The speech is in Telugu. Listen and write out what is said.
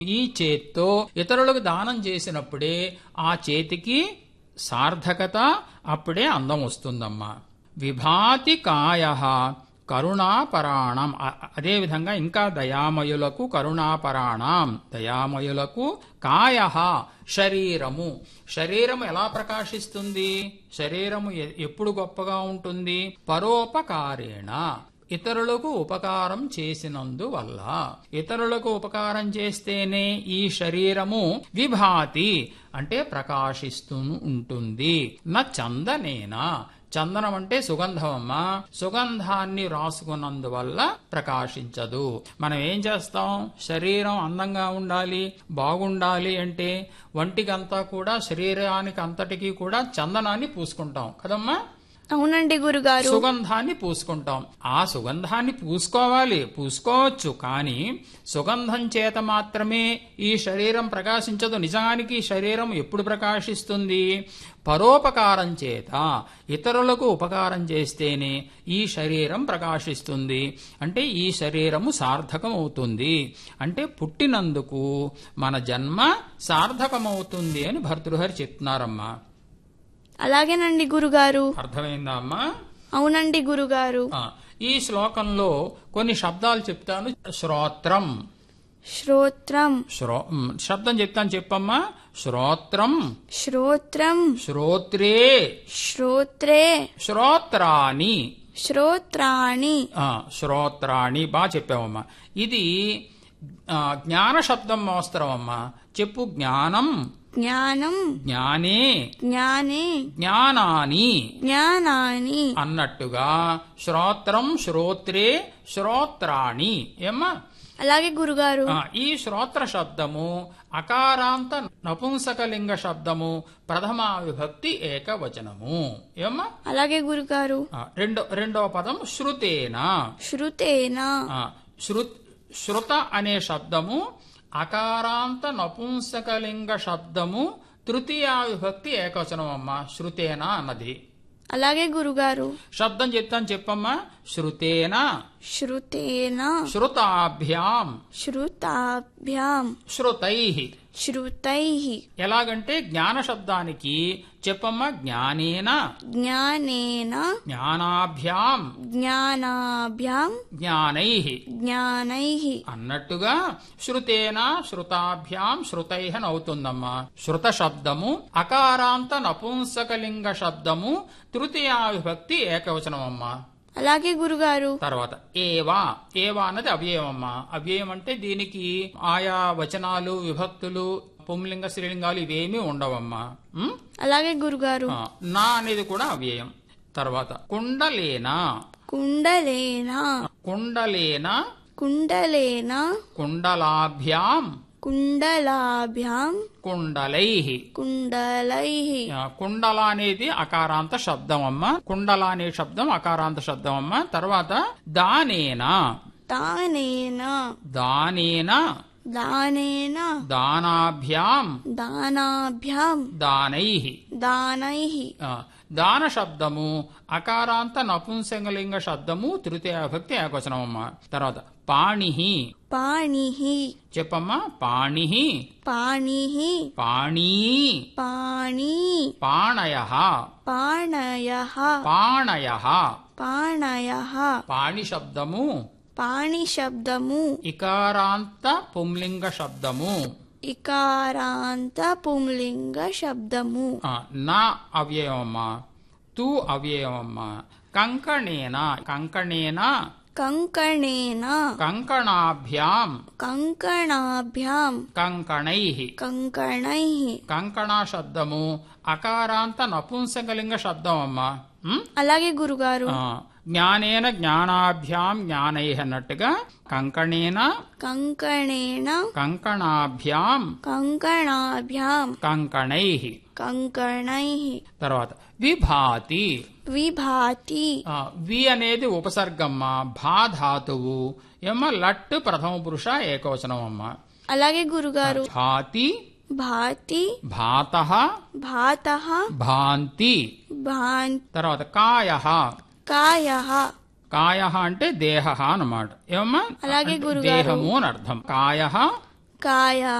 ఈ చేత్తో ఇతరులకు దానం చేసినప్పుడే ఆ చేతికి సార్థకత అప్పుడే అందం వస్తుందమ్మా విభాతి కాయ కరుణాపరాణం అ- అదేవిధంగా ఇంకా దయామయులకు కరుణాపరాణం దయామయులకు కాయ శరీరము శరీరము ఎలా ప్రకాశిస్తుంది శరీరము ఎ- ఎప్పుడు గొప్పగా ఉంటుంది పరోపకారేణ ఇతరులకు ఉపకారం చేసినందువల్ల ఇతరులకు ఉపకారం చేస్తేనే ఈ శరీరము విభాతి అంటే ప్రకాశిస్తూ ఉంటుంది నా చందనేనా చందనం అంటే సుగంధం అమ్మా సుగంధాన్ని రాసుకున్నందువల్ల ప్రకాశించదు మనం ఏం చేస్తాం శరీరం అందంగా ఉండాలి బాగుండాలి అంటే వంటికంతా కూడా శరీరానికి అంతటికీ కూడా చందనాన్ని పూసుకుంటాం కదమ్మా అవునండి గురుగారు సుగంధాన్ని పూసుకుంటాం ఆ సుగంధాన్ని పూసుకోవాలి పూసుకోవచ్చు కానీ సుగంధం చేత మాత్రమే ఈ శరీరం ప్రకాశించదు నిజానికి ఈ శరీరం ఎప్పుడు ప్రకాశిస్తుంది పరోపకారం చేత ఇతరులకు ఉపకారం చేస్తేనే ఈ శరీరం ప్రకాశిస్తుంది అంటే ఈ శరీరము సార్థకం అవుతుంది అంటే పుట్టినందుకు మన జన్మ సార్థకమవుతుంది అని భర్తృహరి చెప్తున్నారమ్మా అలాగేనండి గురుగారు అర్థమైందా అమ్మా అవునండి గురుగారు ఆ, ఈ శ్లోకంలో కొన్ని శబ్దాలు చెప్తాను శ్రోత్రం శ్రోత్రం శ్రో మ్, శబ్దం చెప్తాను చెప్పమ్మా శ్రోత్రం శ్రోత్రం శ్రోత్రే శ్రోత్రే శ్రోత్రాని శ్రోత్రాణి ఆ, శ్రోత్రాణి బాగా చెప్పావమ్మా ఇది ఆ, జ్ఞాన శబ్దం అవసరం అమ్మా చెప్పు జ్ఞానం జ్ఞానం జ్ఞానే జ్ఞానే జ్ఞానాని జ్ఞానాని అన్నట్టుగా శ్రోత్రం శ్రోత్రే శ్రోత్రాణి ఏమ్మా అలాగే గురుగారు ఆ, ఈ శ్రోత్ర శబ్దము అకారాంత నపుంసకలింగ శబ్దము ప్రథమా విభక్తి ఏకవచనము ఏమ్మా అలాగే గురుగారు ఆ, రెండో రెండవ పదం శృతేనా శృతేనా ఆ, శృ శృత అనే శబ్దము అకారాంత నపుంసకలింగ శబ్దము తృతీయా విభక్తి ఏకవచనం అమ్మా శృతేనా అన్నది అలాగే గురుగారు శబ్దం చెప్తాను చెప్పమ్మా శృతేనా శృతేనా శృతాభ్యాం శృతాభ్యాం శృతై శృతై ఎలాగంటే జ్ఞాన శబ్దానికి చెప్పమ్మా జ్ఞానేన జ్ఞానేన జ్ఞానాభ్యాం జ్ఞానాభ్యాం జ్ఞానై జ్ఞానై అన్నట్టుగా శృతేన శృతాభ్యాం శృతై అవుతుందమ్మా శృత శబ్దము అకారాంత నపుంసకలింగ శబ్దము తృతీయా విభక్తి ఏకవచనం అమ్మా అలాగే గురుగారు తర్వాత ఏవా ఏవా అన్నది అవ్యయం అమ్మా అవ్యయం అంటే దీనికి ఆయా వచనాలు విభక్తులు పుంలింగ స్త్రీలింగాలు ఇవేమీ ఉండవమ్మా ఉం? అలాగే గురుగారు ఆ, నా అనేది కూడా అవ్యయం తర్వాత కుండలేన కుండలేన కుండలేన కుండలేన కుండలాభ్యాం కుండలాభ్యాం కుండలై కుండలై ఆ, కుండల అనేది అకారాంత శబ్దం అమ్మ కుండల అనే శబ్దం అకారాంత శబ్దం అమ్మ తర్వాత దానేన దానేన దానేన దానేన దానాభ్యాం దానాభ్యాం దానై దానై ఆ, దాన శబ్దము అకారాంత నపుంసకలింగ శబ్దము తృతీయ భక్తి ఏకవచనం అమ్మ తర్వాత పాణి పాణి చెప్పమ్మా పాణి పాణి పాణీ పాణి పాణయ పాణయ పాణయ పాణయ పాణి శబ్దము పాణి శబ్దము ఇకారాంత పుంలింగ శబ్దము ఇకారాంత పుంలింగ శబ్దము ఆ, నా అవ్యయమమ్మా తూ అవ్యయమమ్మా కంకణేన కంకణేన కంకణేన కంకణాభ్యాం కంకణాభ్యాం కంకణై కంకణై కంకణ శబ్దము అకారాంత నపుంసకలింగ శబ్దం అమ్మా ఉం? అలాగే గురుగారు ఆ, జ్ఞానేన జ్ఞానాభ్యాం జ్ఞానై అన్నట్టుగా కంకణేన కంకణేన కంకణాభ్యాం కంకణాభ్యాం కంకణై కంకణై తర్వాత విభాతి విభాతి ఆ, వి అనేది ఉపసర్గమ్మ భా ధాతువు ఏమో లట్ ప్రథమ పురుష ఏకవచనం అమ్మ అలాగే గురుగారు భాతి భాతి భాత భాత భాంతి భాన్ తర్వాత కాయ కాయ కాయ అంటే దేహ అన్నమాట ఏమమ్మా అలాగే అంటే గురుగారు. దేహము అని అర్థం కాయ కాయ